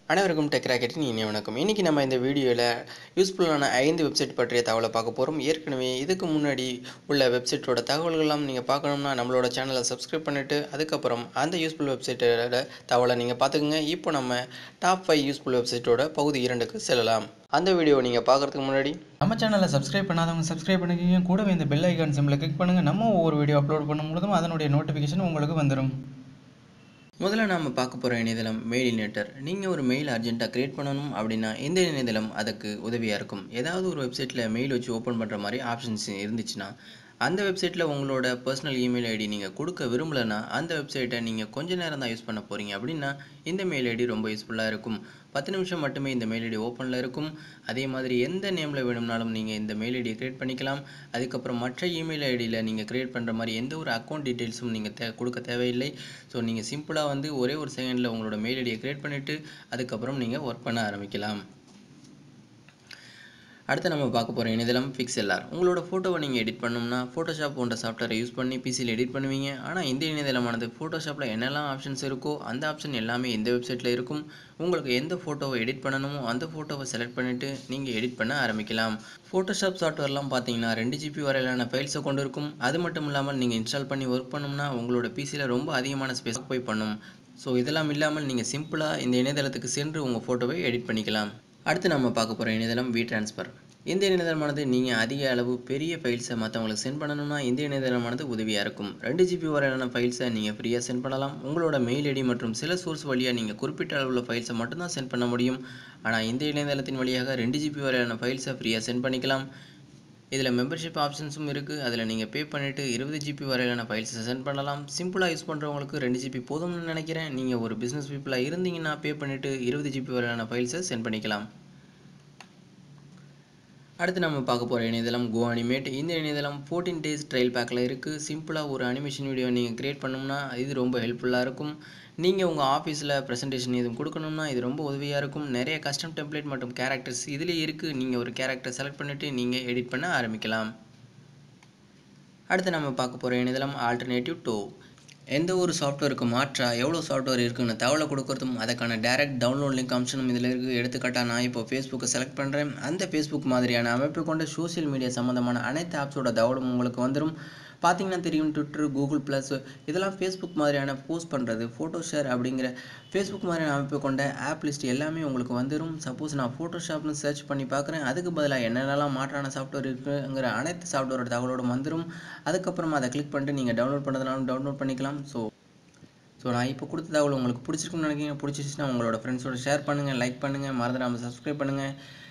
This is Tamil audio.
அனைவருக்கும் டெக் ராக்கெட்டின் இனிய வணக்கம் இன்றைக்கி நம்ம இந்த வீடியோவில் யூஸ்ஃபுல்லான ஐந்து வெப்சைட் பற்றிய தகவலை பார்க்க போகிறோம் ஏற்கனவே இதுக்கு முன்னாடி உள்ள வெப்சைட்டோட தகவல்கள்லாம் நீங்கள் பார்க்கணும்னா நம்மளோட சேனலை சப்ஸ்கிரைப் பண்ணிவிட்டு அதுக்கப்புறம் அந்த யூஸ்ஃபுல் வெப்சைட்டோட தகவலை நீங்கள் பார்த்துக்குங்க இப்போ நம்ம டாப் ஃபைவ் யூஸ்ஃபுல் வெப்சைட்டோட பகுதி இரண்டுக்கு செல்லலாம் அந்த வீடியோ நீங்கள் பார்க்குறதுக்கு முன்னாடி நம்ம சேனலை சப்ஸ்கிரைப் பண்ணாதவங்க சப்ஸ்கிரைப் பண்ணிக்கோங்க கூடவே இந்த பெல் ஐக்கான் சிம்பிளை கிளிக் பண்ணுங்கள் நம்ம ஒவ்வொரு வீடியோ அப்லோட் பண்ணும்போதும் அதனுடைய நோட்டிஃபிகேஷன் உங்களுக்கு வந்துடும் முதல்ல நாம் பார்க்க போகிற இணையதளம் மெயில் இனேட்டர் நீங்கள் ஒரு மெயில் அர்ஜென்ட்டாக க்ரியேட் பண்ணணும் அப்படின்னா இந்த இணையதளம் அதுக்கு உதவியாக இருக்கும் ஏதாவது ஒரு வெப்சைட்டில் மெயில் வச்சு ஓப்பன் பண்ணுற மாதிரி ஆப்ஷன்ஸ் இருந்துச்சுன்னா அந்த வெப்சைட்டில் உங்களோட பர்சனல் இமெயில் ஐடி நீங்கள் கொடுக்க விரும்பலைன்னா அந்த வெப்சைட்டை நீங்கள் கொஞ்ச நேரம் தான் யூஸ் பண்ண போகிறீங்க அப்படின்னா இந்த மெயில் ஐடி ரொம்ப யூஸ்ஃபுல்லாக இருக்கும் பத்து நிமிஷம் மட்டுமே இந்த மெயில் ஐடி ஓப்பனில் இருக்கும் அதே மாதிரி எந்த நேமில் வேணும்னாலும் நீங்கள் இந்த மெயில் ஐடியை க்ரியேட் பண்ணிக்கலாம் அதுக்கப்புறம் மற்ற இமெயில் ஐடியில் நீங்கள் க்ரியேட் பண்ணுற மாதிரி எந்த ஒரு அக்கௌண்ட் டீட்டெயில்ஸும் நீங்கள் தே கொடுக்க தேவையில்லை ஸோ நீங்கள் சிம்பிளாக வந்து ஒரே ஒரு செகண்டில் உங்களோட மெயில் ஐடியை க்ரியேட் பண்ணிவிட்டு அதுக்கப்புறம் நீங்கள் ஒர்க் பண்ண ஆரம்பிக்கலாம் அடுத்து நம்ம பார்க்க போகிற இணையதளம் பிக்செல்லார் உங்களோட ஃபோட்டோவை நீங்கள் எடிட் பண்ணணும்னா ஃபோட்டோஷாப் போன்ற சாஃப்ட்வேரை யூஸ் பண்ணி பிசியில் எடிட் பண்ணுவீங்க ஆனால் இந்த இணையதளமானது ஃபோட்டோஷாப்பில் என்னெல்லாம் ஆப்ஷன்ஸ் இருக்கோ அந்த ஆப்ஷன் எல்லாமே இந்த வெப்சைட்டில் இருக்கும் உங்களுக்கு எந்த ஃபோட்டோவை எடிட் பண்ணணுமோ அந்த ஃபோட்டோவை செலக்ட் பண்ணிவிட்டு நீங்கள் எடிட் பண்ண ஆரம்பிக்கலாம் ஃபோட்டோஷாப் சாஃப்ட்வேர்லாம் பார்த்தீங்கன்னா ரெண்டு ஜிபி வரையிலான ஃபைல்ஸை கொண்டு இருக்கும் அது மட்டும் இல்லாமல் நீங்கள் இன்ஸ்டால் பண்ணி ஒர்க் பண்ணோம்னா உங்களோட பிசியில் ரொம்ப அதிகமான ஸ்பேஸ் போய் பண்ணும் ஸோ இதெல்லாம் இல்லாமல் நீங்கள் சிம்பிளாக இந்த இணையதளத்துக்கு சென்று உங்கள் ஃபோட்டோவை எடிட் பண்ணிக்கலாம் அடுத்து நம்ம பார்க்க போகிற இணையதளம் வி ட்ரான்ஸ்ஃபர் இந்த இணையதளமானது நீங்கள் அதிக அளவு பெரிய ஃபைல்ஸை மற்றவங்களுக்கு சென்ட் பண்ணணும்னா இந்த இணையதளமானது உதவியாக இருக்கும் ரெண்டு ஜிபி வரையிலான ஃபைல்ஸை நீங்கள் ஃப்ரீயாக சென்ட் பண்ணலாம் உங்களோட மெயில் ஐடி மற்றும் சில சோர்ஸ் வழியாக நீங்கள் குறிப்பிட்ட அளவுள்ள ஃபைல்ஸை மட்டும்தான் சென்ட் பண்ண முடியும் ஆனால் இந்த இணையதளத்தின் வழியாக ரெண்டு ஜிபி வரையிலான ஃபைல்ஸை ஃப்ரீயாக சென்ட் பண்ணிக்கலாம் இதில் மெம்பர்ஷிப் ஆப்ஷன்ஸும் இருக்குது அதில் நீங்கள் பே பண்ணிவிட்டு இருபது ஜிபி வரையிலான ஃபைல்ஸை சென்ட் பண்ணலாம் சிம்பிளாக யூஸ் பண்ணுறவங்களுக்கு ரெண்டு ஜிபி போதும்னு நினைக்கிறேன் நீங்கள் ஒரு பிஸ்னஸ் பீப்புளாக இருந்தீங்கன்னா பே பண்ணிவிட்டு இருபது ஜிபி வரையிலான ஃபைல்ஸை சென்ட் பண்ணிக்கலாம் அடுத்து நம்ம பார்க்க போகிற இணையதளம் கோ அனிமேட் இந்த இணையதளம் ஃபோர்டீன் டேஸ் ட்ரையல் பேக்கில் இருக்குது சிம்பிளாக ஒரு அனிமேஷன் வீடியோ நீங்கள் க்ரியேட் பண்ணோம்னா இது ரொம்ப ஹெல்ப்ஃபுல்லாக இருக்கும் நீங்கள் உங்கள் ஆஃபீஸில் ப்ரெசன்டேஷன் எதுவும் கொடுக்கணும்னா இது ரொம்ப உதவியாக இருக்கும் நிறைய கஸ்டம் டெம்ப்ளேட் மற்றும் கேரக்டர்ஸ் இதிலே இருக்குது நீங்கள் ஒரு கேரக்டர் செலக்ட் பண்ணிவிட்டு நீங்கள் எடிட் பண்ண ஆரம்பிக்கலாம் அடுத்து நம்ம பார்க்க போகிற இணையதளம் ஆல்டர்னேட்டிவ் டோ எந்த ஒரு சாஃப்ட்வேருக்கு மாற்றாக எவ்வளோ சாஃப்ட்வேர் இருக்குன்னு தகவலை கொடுக்குறதும் அதுக்கான டேரக்ட் டவுன்லோட் லிங்க் ஆப்ஷனும் இதில் இருக்குது எடுத்துக்காட்டாக நான் இப்போ ஃபேஸ்புக்கை செலக்ட் பண்ணுறேன் அந்த ஃபேஸ்புக் மாதிரியான அமைப்பு கொண்ட சோஷியல் மீடியா சம்மந்தமான அனைத்து ஆப்ஸோட தகவலும் உங்களுக்கு வந்துடும் பார்த்தீங்கன்னா தெரியும் ட்விட்டர் கூகுள் ப்ளஸ் இதெல்லாம் ஃபேஸ்புக் மாதிரியான போஸ்ட் பண்ணுறது ஃபோட்டோ ஷேர் அப்படிங்கிற ஃபேஸ்புக் மாதிரியான அமைப்பு கொண்ட ஆப் லிஸ்ட் எல்லாமே உங்களுக்கு வந்துடும் சப்போஸ் நான் ஃபோட்டோஷாப்னு சர்ச் பண்ணி பார்க்குறேன் அதுக்கு பதிலாக என்னென்னலாம் மாற்றான சாஃப்ட்வேர் இருக்குங்கிற அனைத்து சாஃப்ட்வேரோட தகவலோடு வந்துடும் அதுக்கப்புறம் அதை கிளிக் பண்ணிட்டு நீங்கள் டவுன்லோட் பண்ணுறதுனாலும் டவுன்லோட் பண்ணிக்கலாம் ஸோ ஸோ நான் இப்போ கொடுத்த தகவல் உங்களுக்கு பிடிச்சிருக்குன்னு நினைக்கிறீங்க பிடிச்சிருச்சுன்னா உங்களோட ஃப்ரெண்ட்ஸோட ஷேர் பண்ணுங்கள் லைக் பண்ணுங்கள் மறந்துடாமல் சப்ஸ்கிரைப் பண்ணுங்கள்